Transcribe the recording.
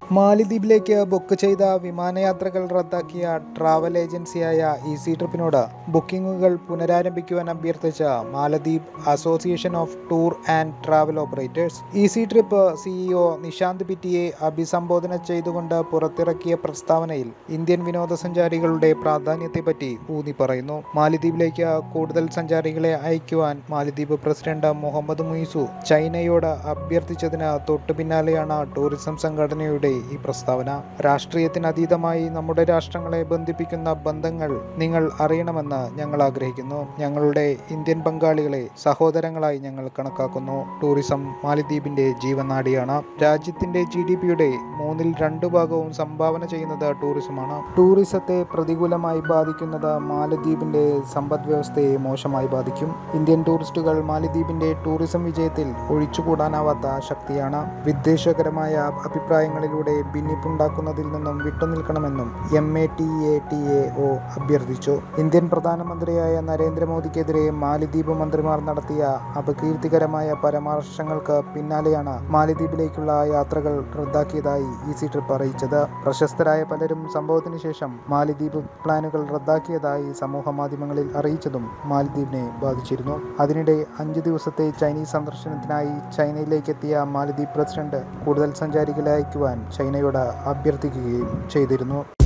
മാലിദ്വീപിലേക്ക് book ചെയ്ത വിമാനയാത്രകൾ റദ്ദാക്കിയ travel ഏജൻസിയായ ഈസി ട്രിപ്പിനോട് ബുക്കിംഗുകൾ പുനരാരംഭിക്കുവാൻ അഭ്യർത്ഥിച്ച മാലദ്വീപ് association of tour and travel operators Easy Trip CEO Nishant പിറ്റിയെ അഭിസംബോധന ചെയ്തുകൊണ്ട് പുറത്തിറക്കിയ പ്രസ്താവനയിൽ ഇന്ത്യൻ വിനോദസഞ്ചാരികളുടെ പ്രാധാന്യത്തെപ്പറ്റി ഊന്നി പറയുന്നു മാലിദ്വീപിലേക്ക് കൂടുതൽ സഞ്ചാരികളെ അയക്കുവാൻ മാലിദ്വീപ് പ്രസിഡന്റ് മുഹമ്മദ് മുയിസു ചൈനയോട് അഭ്യർത്ഥിച്ചതിന് തൊട്ടു പിന്നാലെയാണ് ടൂറിസം സംഘടനയുടെ ഈ പ്രസ്താവന രാഷ്ട്രീയത്തിനതീതമായി നമ്മുടെ രാഷ്ട്രങ്ങളെ ബന്ധിപ്പിക്കുന്ന ബന്ധങ്ങൾ നിങ്ങൾ അറിയണമെന്ന് ഞങ്ങൾ ആഗ്രഹിക്കുന്നു ഞങ്ങളുടെ ഇന്ത്യൻ പങ്കാളികളെ സഹോദരങ്ങളായി ഞങ്ങൾ കണക്കാക്കുന്നു ടൂറിസം മാലിദ്വീപിന്റെ ജീവനാഡിയാണ് രാജ്യത്തിന്റെ ജി ഡി പിയുടെ മൂന്നിൽ രണ്ടു ഭാഗവും സംഭാവന ചെയ്യുന്നത് ടൂറിസമാണ് ടൂറിസത്തെ പ്രതികൂലമായി ബാധിക്കുന്നത് മാലദ്വീപിന്റെ സമ്പദ് വ്യവസ്ഥയെ മോശമായി ബാധിക്കും ഇന്ത്യൻ ടൂറിസ്റ്റുകൾ മാലിദ്വീപിന്റെ ടൂറിസം വിജയത്തിൽ ഒഴിച്ചുകൂടാനാവാത്ത ശക്തിയാണ് വിദ്വേഷകരമായ അഭിപ്രായങ്ങളിലൂടെ ഭിന്നിപ്പുണ്ടാക്കുന്നതിൽ നിന്നും വിട്ടുനിൽക്കണമെന്നും M A T A T A O അഭ്യർത്ഥിച്ചു ഇന്ത്യൻ പ്രധാനമന്ത്രിയായ നരേന്ദ്രമോദിക്കെതിരെ മാലിദ്വീപ് മന്ത്രിമാർ നടത്തിയ അപകീർത്തികരമായ പരാമർശങ്ങൾക്ക് പിന്നാലെയാണ് മാലിദ്വീപിലേക്കുള്ള യാത്രകൾ റദ്ദാക്കിയതായി ഈസി ട്രിപ്പ് അറിയിച്ചത് പ്രശസ്തരായ പലരും സംഭവത്തിന് ശേഷം മാലിദ്വീപ് പ്ലാനുകൾ റദ്ദാക്കിയതായി സമൂഹ മാധ്യമങ്ങളിൽ അറിയിച്ചതും മാലിദ്വീപിനെ ബാധിച്ചിരുന്നു അതിനിടെ അഞ്ച് ദിവസത്തെ ചൈനീസ് സന്ദർശനത്തിനായി ചൈനയിലേക്കെത്തിയ മാലിദ്വീപ് പ്രസിഡന്റ് കൂടുതൽ സഞ്ചാരികളെ അയക്കുവാൻ ചൈനയോട് അഭ്യർത്ഥിക്കുകയും ചെയ്തിരുന്നു